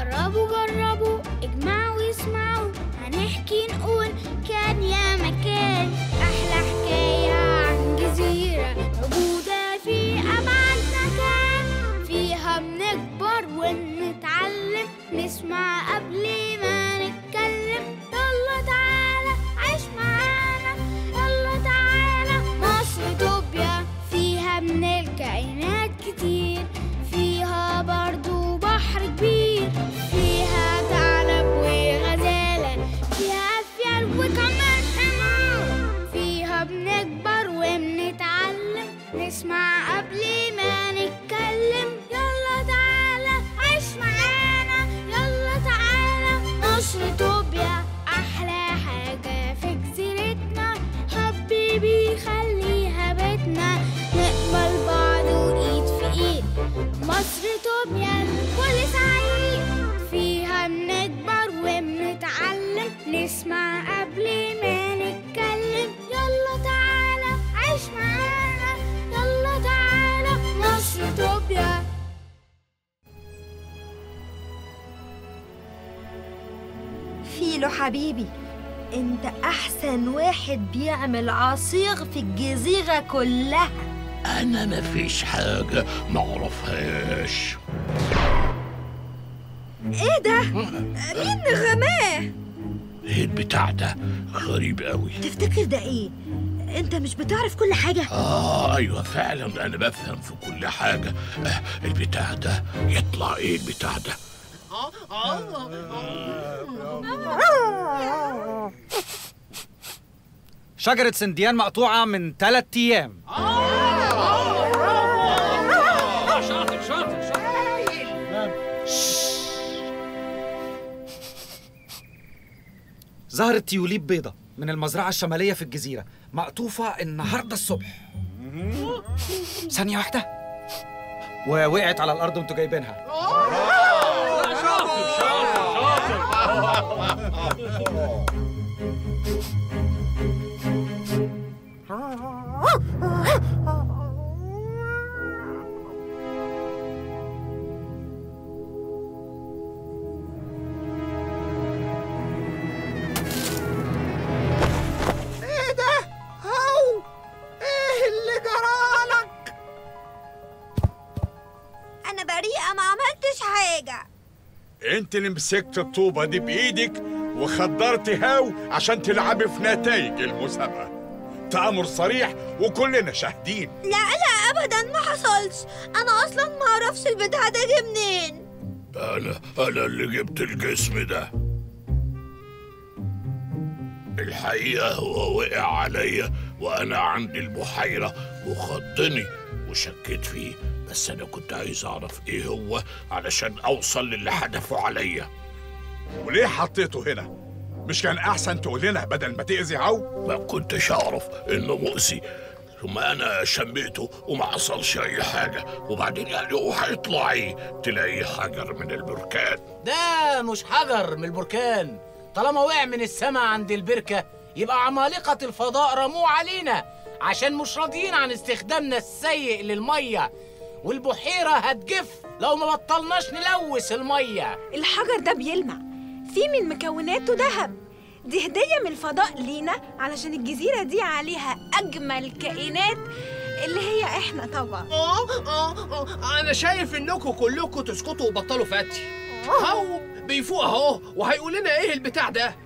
جربوا جربوا اجمعوا يسمعوا هنحكي نقول كان يا مكان أحلى حكاية عن جزيرة موجودة في أبعد مكان فيها بنكبر ونتعلم نسمع قبل ما نتكلم يلا تعالى عيش معانا يلا تعالى مصر توبيا فيها من الكائنات كتير فيها برضو بحر كبير فيها ثعلب وغزالة فيها أفيال وكمان حمار فيها بنكبر وبنتعلم نسمع قبل ما نتكلم يلا تعالى عيش معانا يلا تعالى مصر توبيا أحلى حاجة في جزيرتنا حبيبي خليها بيتنا نقبل بعض وإيد في إيد مصر توبيا الكل سعيد فيها بنكبر وبنتعلم نسمع قبل ما نتكلم يلا تعالى عيش معانا يلا تعالى مصر توبيا فيلو حبيبي انت احسن واحد بيعمل عصير في الجزيرة كلها انا مفيش حاجة معرفهاش ايه ده؟ مين غماه؟ ايه البتاع ده غريب قوي تفتكر ده ايه؟ انت مش بتعرف كل حاجة اه ايوه فعلا انا بفهم في كل حاجة آه البتاع ده يطلع ايه البتاع ده شجرة سنديان مقطوعة من ثلاث أيام شاطر شاطر شاطر ظهرت تيوليب بيضة من المزرعة الشمالية في الجزيرة مقطوفة النهاردة الصبح ثانية واحدة ووقعت على الأرض وانتوا جايبينها شاطر شاطر ايه ده؟ هو ايه اللي جرالك؟ انا بريئة ما عملتش حاجة انت اللي مسكت الطوبة دي بايدك وخدرت هاو عشان تلعبي في نتائج المسابقة تأمر صريح وكلنا شاهدين لا لا ابدا ما حصلش انا اصلا ما اعرفش البتاع ده جه منين انا انا اللي جبت الجسم ده الحقيقة هو وقع عليا وأنا عندي البحيرة وخضني وشكيت فيه بس أنا كنت عايز أعرف إيه هو علشان أوصل للي حدفه عليا وليه حطيته هنا؟ مش كان أحسن تقول لنا بدل ما تأذي هاو؟ ما كنتش أعرف إنه مؤذي ثم أنا شميته وما حصلش أي حاجة وبعدين يعني هو هيطلع إيه؟ تلاقيه حجر من البركان ده مش حجر من البركان طالما وقع من السماء عند البركة يبقى عمالقة الفضاء رموه علينا عشان مش راضيين عن استخدامنا السيء للمية والبحيرة هتجف لو ما بطلناش نلوث المية الحجر ده بيلمع فيه من مكوناته ذهب دي هدية من الفضاء لينا علشان الجزيرة دي عليها أجمل كائنات اللي هي إحنا طبعا آه آه آه أنا شايف إنكم كلكم تسكتوا وبطلوا فتي هو بيفوق أهو وهيقول لنا إيه البتاع ده